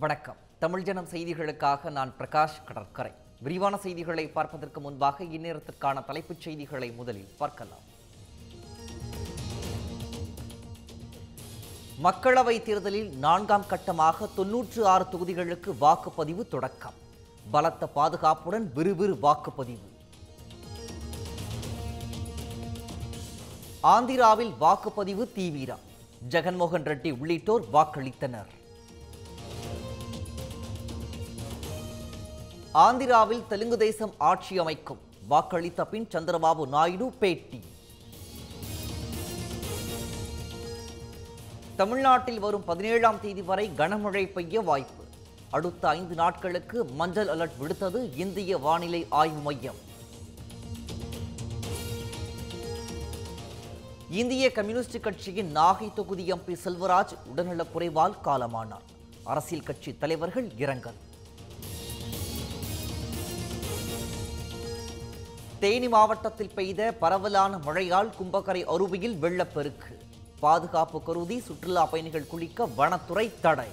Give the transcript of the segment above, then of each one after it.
வணக்கம் தமிழ் ஜனம் செய்திகளுக்காக நான் பிரகாஷ் கடற்கரை விரிவான செய்திகளை பார்ப்பதற்கு முன்பாக இந்நேரத்திற்கான தலைப்புச் செய்திகளை முதலில் பார்க்கலாம் மக்களவை தேர்தலில் நான்காம் கட்டமாக தொன்னூற்று ஆறு தொகுதிகளுக்கு வாக்குப்பதிவு தொடக்கம் பலத்த பாதுகாப்புடன் விறுவிறு வாக்குப்பதிவு ஆந்திராவில் வாக்குப்பதிவு தீவிரம் ஜெகன்மோகன் ரெட்டி உள்ளிட்டோர் வாக்களித்தனர் ஆந்திராவில் தெலுங்கு தேசம் ஆட்சி அமைக்கும் வாக்களித்த பின் சந்திரபாபு நாயுடு பேட்டி தமிழ்நாட்டில் வரும் பதினேழாம் தேதி வரை கனமழை பெய்ய வாய்ப்பு அடுத்த ஐந்து நாட்களுக்கு மஞ்சள் அலர்ட் விடுத்தது இந்திய வானிலை ஆய்வு மையம் இந்திய கம்யூனிஸ்ட் கட்சியின் நாகை தொகுதி எம்பி செல்வராஜ் உடல்நலக் குறைவால் காலமானார் அரசியல் கட்சி தலைவர்கள் இரங்கல் தேனி மாவட்டத்தில் பெய்த பரவலான மழையால் கும்பக்கரை அருவியில் வெள்ளப்பெருக்கு பாதுகாப்பு கருதி சுற்றுலா பயணிகள் குளிக்க வனத்துறை தடை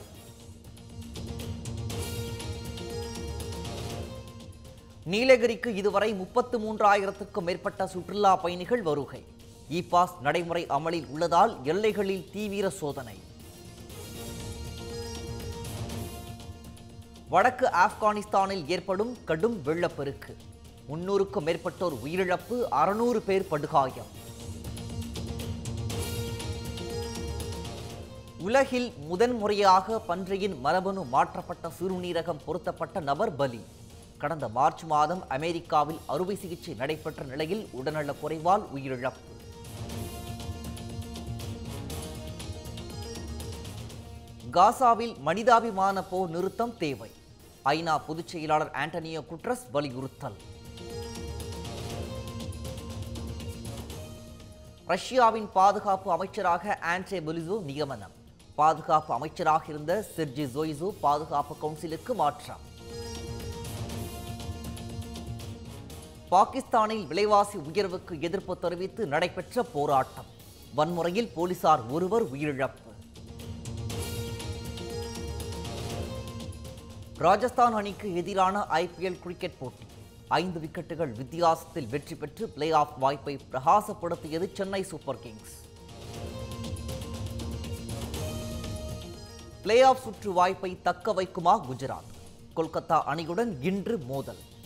நீலகிரிக்கு இதுவரை முப்பத்து மூன்றாயிரத்துக்கும் மேற்பட்ட சுற்றுலா பயணிகள் வருகை இ பாஸ் நடைமுறை அமலில் உள்ளதால் எல்லைகளில் தீவிர சோதனை வடக்கு ஆப்கானிஸ்தானில் ஏற்படும் கடும் வெள்ளப்பெருக்கு முன்னூறுக்கும் மேற்பட்டோர் உயிரிழப்பு அறுநூறு பேர் படுகாயம் உலகில் முதன்முறையாக பன்றியின் மரபணு மாற்றப்பட்ட சிறுநீரகம் பொருத்தப்பட்ட நபர் பலி கடந்த மார்ச் மாதம் அமெரிக்காவில் அறுவை சிகிச்சை நடைபெற்ற நிலையில் உடல்நலக் குறைவால் உயிரிழப்பு காசாவில் மனிதாபிமான போர் நிறுத்தம் தேவை ஐநா பொதுச் செயலாளர் ஆண்டனியோ குட்ரஸ் வலியுறுத்தல் ரஷ்யாவின் பாதுகாப்பு அமைச்சராக ஆண்ட்ரே பொலிசோ நியமனம் பாதுகாப்பு அமைச்சராக இருந்த செர்ஜி ஜோய்சோ பாதுகாப்பு கவுன்சிலுக்கு மாற்றம் பாகிஸ்தானில் விலைவாசி உயர்வுக்கு எதிர்ப்பு தெரிவித்து நடைபெற்ற போராட்டம் வன்முறையில் போலீசார் ஒருவர் உயிரிழப்பு ராஜஸ்தான் அணிக்கு எதிரான ஐபிஎல் கிரிக்கெட் போட்டி ஐந்து விக்கெட்டுகள் வித்தியாசத்தில் வெற்றி பெற்று பிளே ஆஃப் வாய்ப்பை பிரகாசப்படுத்தியது Chennai Super Kings play off சுற்று வாய்ப்பை தக்க வைக்குமா குஜராத் கொல்கத்தா அணியுடன் இன்று மோதல்